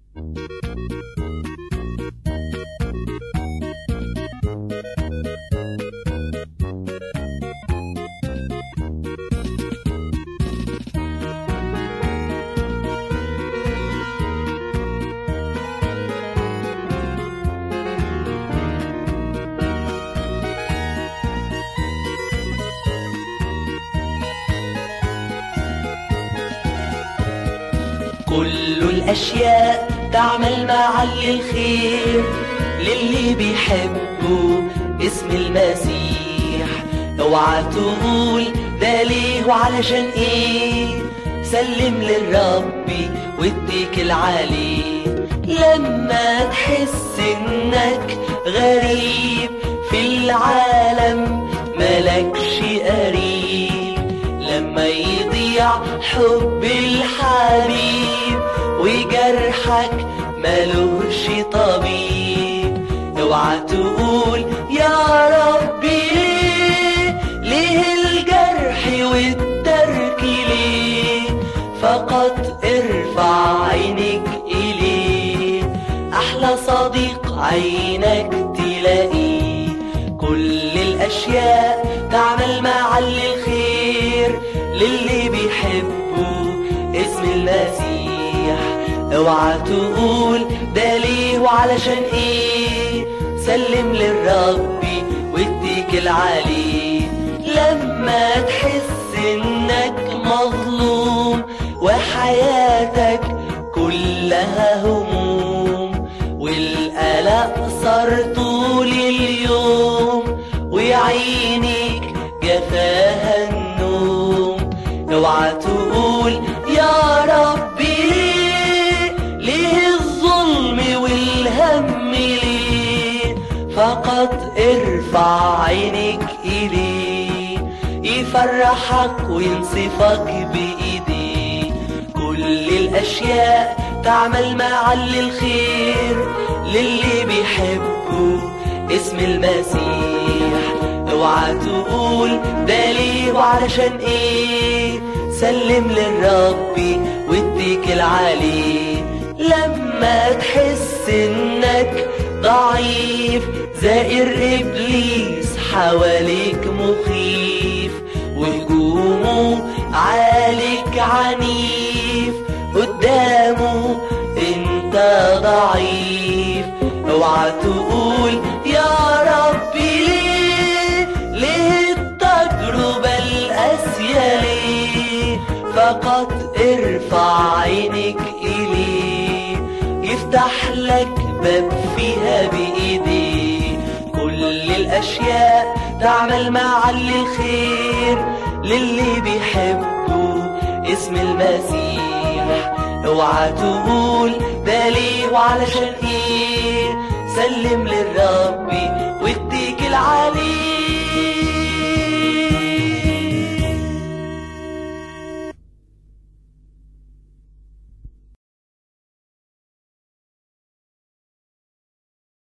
كل الأشياء تعمل مع الخير للي بيحبوا اسم المسيح اوعى تقول ده ليه وعلشان ايه سلم للرب واتكل عليه لما تحس انك غريب في العالم ملكش قريب لما يضيع حب الحبيب وجرحك ملوش طبيب اوعى تقول يا ربي ليه ليه الجرح والترك ليه فقط ارفع عينك إليه أحلى صديق عينك تلاقيه كل الأشياء تعمل مع الخير للي بيحبوا اسم المسيح اوعى تقول ده ليه وعلشان ايه سلم للرب واتكل عليه لما تحس انك مظلوم وحياتك كلها هموم والقلق صار طول اليوم وعينيك جفاها النوم اوعى تقول يا ربي ليه ليه الظلم والهم ليه فقط ارفع عينك إليه يفرحك وينصفك بإيديه كل الأشياء تعمل مع الخير للي بيحبوا اسم المسيح اوعى تقول ده ليه وعلشان ايه سلم للرب واتكل عليه لما تحس انك ضعيف زائر ابليس حواليك مخيف وهجومه عليك عنيف قدامه انت ضعيف اوعى تقول يا ربي ليه ليه التجربة القاسية ليه فقط ارفع عينك إليه يفتح لك باب فيها بإيديه كل الأشياء تعمل مع الخير للي بيحبوا اسم المسيح اوعى تقول ده ليه وعلشان ايه سلم للرب واتكل عليه